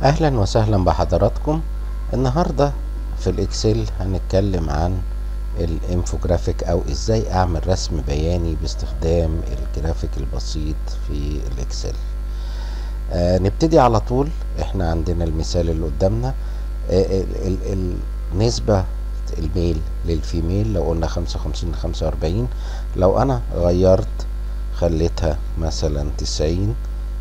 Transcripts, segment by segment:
اهلا وسهلا بحضراتكم النهاردة في الاكسل هنتكلم عن الانفوجرافيك او ازاي اعمل رسم بياني باستخدام الجرافيك البسيط في الاكسل آه نبتدي على طول احنا عندنا المثال اللي قدامنا آه ال ال النسبة الميل للفيميل لو قلنا خمسة وخمسين لخمسة واربعين لو انا غيرت خليتها مثلا تسعين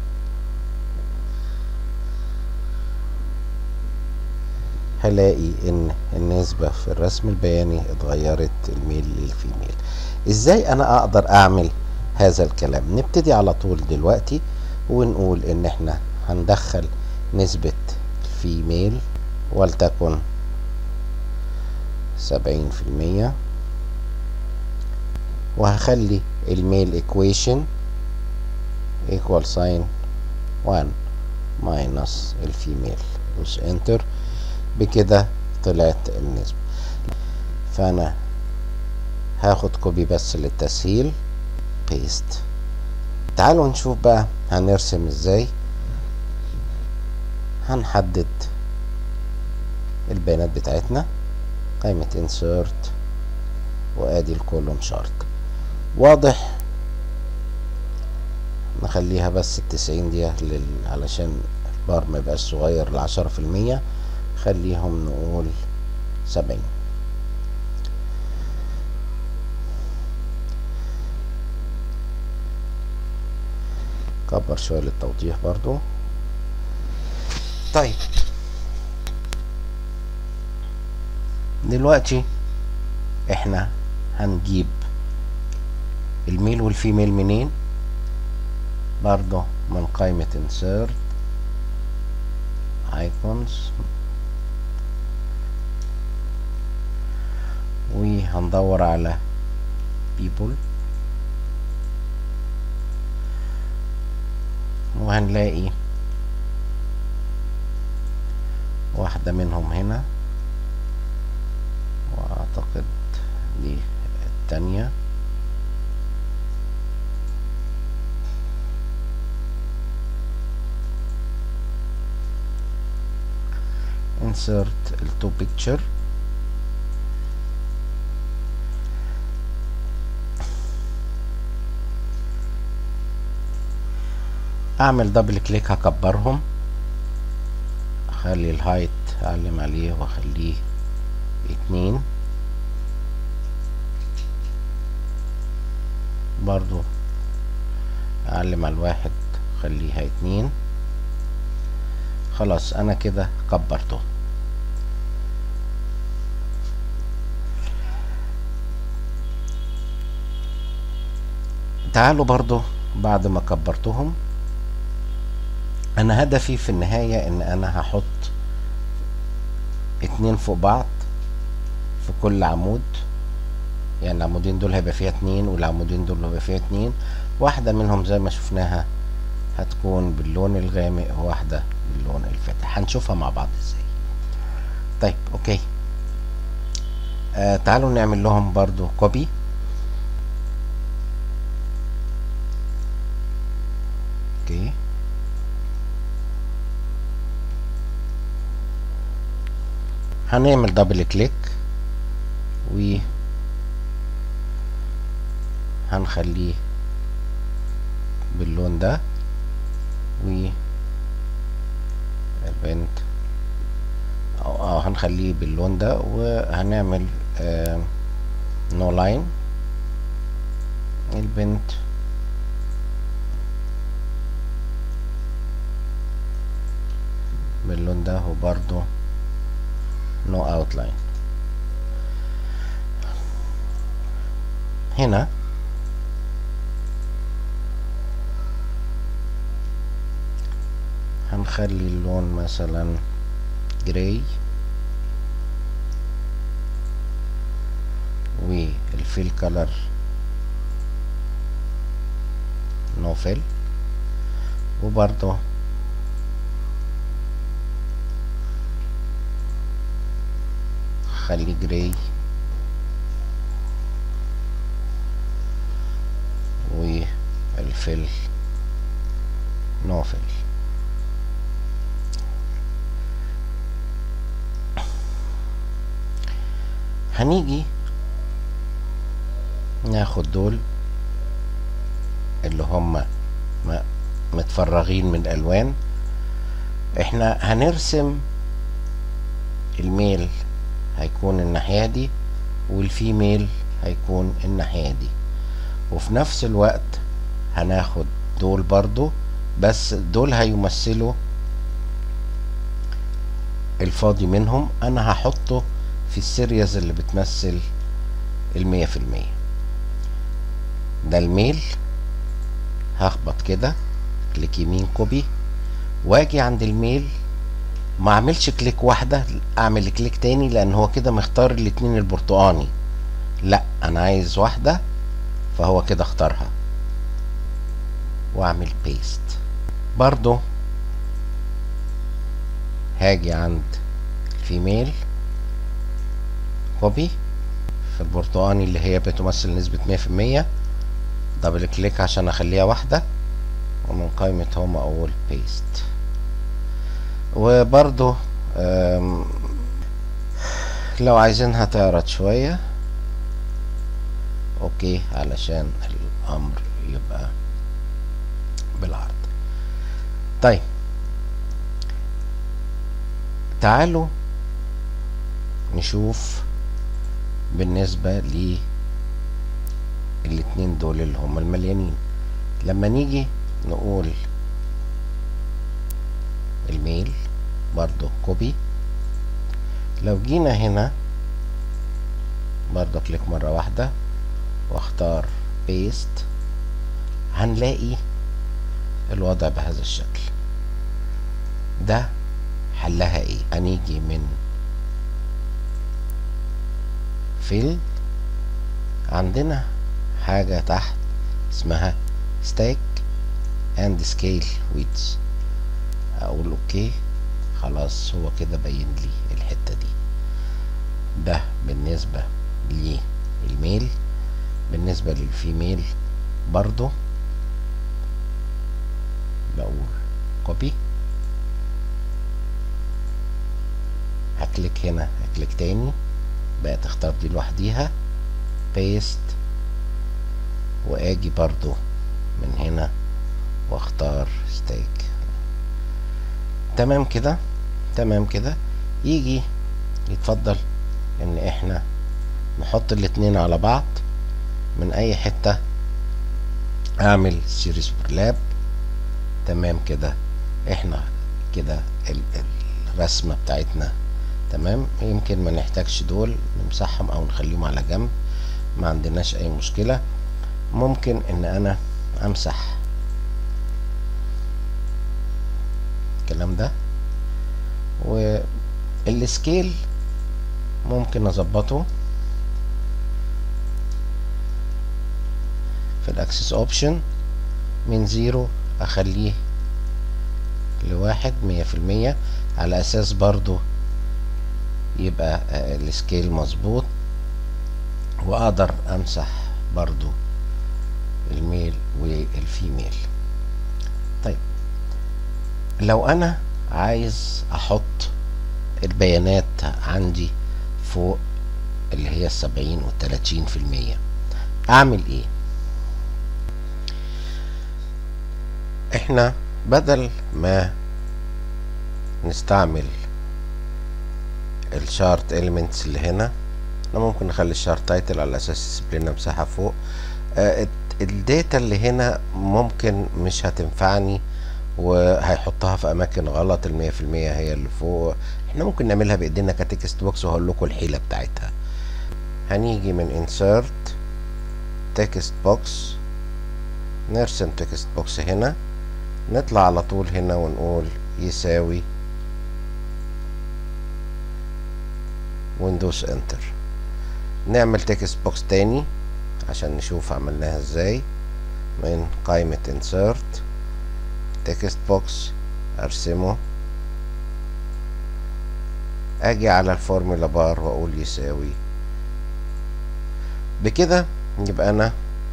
هلاقي ان النسبة في الرسم البياني اتغيرت الميل للفيميل ازاي انا اقدر اعمل هذا الكلام نبتدي على طول دلوقتي ونقول ان احنا هندخل نسبة الفيميل ولتكن سبعين في المية وهخلي الميل equation equal sign 1 minus الفيميل دوس انتر بكده طلعت النسبة فانا هاخد كوبي بس للتسهيل بيست تعالوا نشوف بقى هنرسم ازاي هنحدد البيانات بتاعتنا قائمة insert وادي الكولوم شارت واضح نخليها بس التسعين دي لل... علشان البار ما يبقاش صغير لعشرة في المية خليهم نقول سبعين كبر شوية للتوضيح برضو طيب دلوقتي احنا هنجيب الميل والفيميل منين برضو من قائمة insert icons وهندور على people وهنلاقي واحدة منهم هنا واعتقد دي التانية insert التو picture اعمل دبل كليك هكبرهم اخلي الهايت اعلم عليه واخليه اتنين برضو اعلم على الواحد خليها اتنين خلاص انا كده كبرته تعالوا برضو بعد ما كبرتهم انا هدفي في النهاية ان انا هحط اتنين فوق بعض في كل عمود يعني العمودين دول هيبقى فيها اتنين والعمودين دول هيبقى فيها اتنين واحدة منهم زي ما شفناها هتكون باللون الغامق وواحدة باللون الفاتح هنشوفها مع بعض ازاي طيب اوكي آه تعالوا نعمل لهم برضو كوبي اوكي هنعمل دبل كليك و هنخليه باللون ده و البنت أو, أو هنخليه باللون ده وهنعمل آه نو لاين البنت باللون ده وبرضو نو اوتلاين هنا هنخلي اللون مثلا جراي والفيل كلر نو فيل وبرضه خلي جراي والفيل نوفل هنيجي ناخد دول اللي هم متفرغين من الالوان احنا هنرسم الميل هيكون الناحية دي والفيميل هيكون الناحية دي وفي نفس الوقت هناخد دول برضو بس دول هيمثلوا الفاضي منهم انا هحطه في السيريز اللي بتمثل المية في المية ده الميل هخبط كده كليك يمين كوبي واجي عند الميل ما اعملش كليك واحدة اعمل كليك تاني لان هو كده مختار الاتنين البرتقاني لا انا عايز واحدة فهو كده اختارها واعمل بيست برضو هاجي عند الفيميل كوبي في البرتقاني اللي هي بتمثل نسبة مية في المية دبل كليك عشان اخليها واحدة ومن قائمة هوم اقول بيست وبرضو لو عايزينها تعرض شوية اوكي علشان الامر يبقى بالعرض طيب تعالوا نشوف بالنسبة للاتنين دول اللي هم المليانين لما نيجي نقول الميل برضو كوبي لو جينا هنا برضو كليك مرة واحدة واختار بيست هنلاقي الوضع بهذا الشكل ده حلها ايه هنيجي من فيل عندنا حاجة تحت اسمها ستاك اند سكيل ويتس اقول اوكي خلاص هو كده باين لي الحتة دي ده بالنسبة للميل بالنسبة للفيميل برضو بقول كوبي هكليك هنا هكليك تاني بقى تختار دي لوحديها بيست واجي برضو من هنا واختار ستيك تمام كده تمام كده يجي يتفضل ان احنا نحط الاتنين على بعض من اي حتة اعمل سيريس برلاب تمام كده احنا كده الرسمة بتاعتنا تمام يمكن ما نحتاجش دول نمسحهم او نخليهم على جنب ما عندناش اي مشكلة ممكن ان انا امسح الكلام ده والسكيل ممكن اظبطه في الاكسس اوبشن من زيرو اخليه لواحد مية في المية على اساس برضو يبقى السكيل مظبوط واقدر امسح برضو الميل والفيميل طيب لو انا عايز احط البيانات عندي فوق اللي هي السبعين والتلاتين في المية اعمل ايه احنا بدل ما نستعمل الشارت اليمنتس اللي هنا احنا ممكن نخلي الشارت تايتل على اساس يسيب لنا مساحه فوق آه الداتا اللي هنا ممكن مش هتنفعني وهيحطها في اماكن غلط المية في المية هي اللي فوق احنا ممكن نعملها بايدينا كتكست بوكس وهقول لكم الحيله بتاعتها هنيجي من insert text box نرسم text box هنا نطلع على طول هنا ونقول يساوي ويندوز انتر نعمل تكست بوكس تاني عشان نشوف عملناها ازاي من قائمة insert تكست بوكس ارسمه اجي على الفورمولا بار واقول يساوي بكده يبقى انا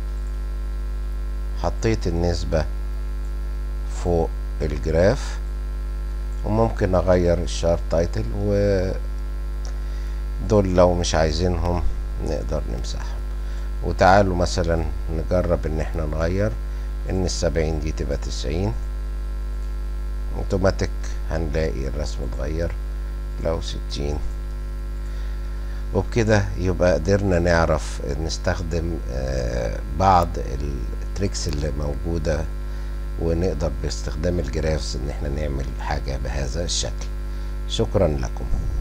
حطيت النسبة فوق الجراف وممكن اغير الشارت تايتل و دول لو مش عايزينهم نقدر نمسحهم وتعالوا مثلا نجرب ان احنا نغير ان السبعين دي تبقى تسعين اوتوماتيك هنلاقي الرسم اتغير لو ستين وبكده يبقى قدرنا نعرف نستخدم بعض التريكس اللي موجودة ونقدر باستخدام الجرافس ان احنا نعمل حاجة بهذا الشكل شكرا لكم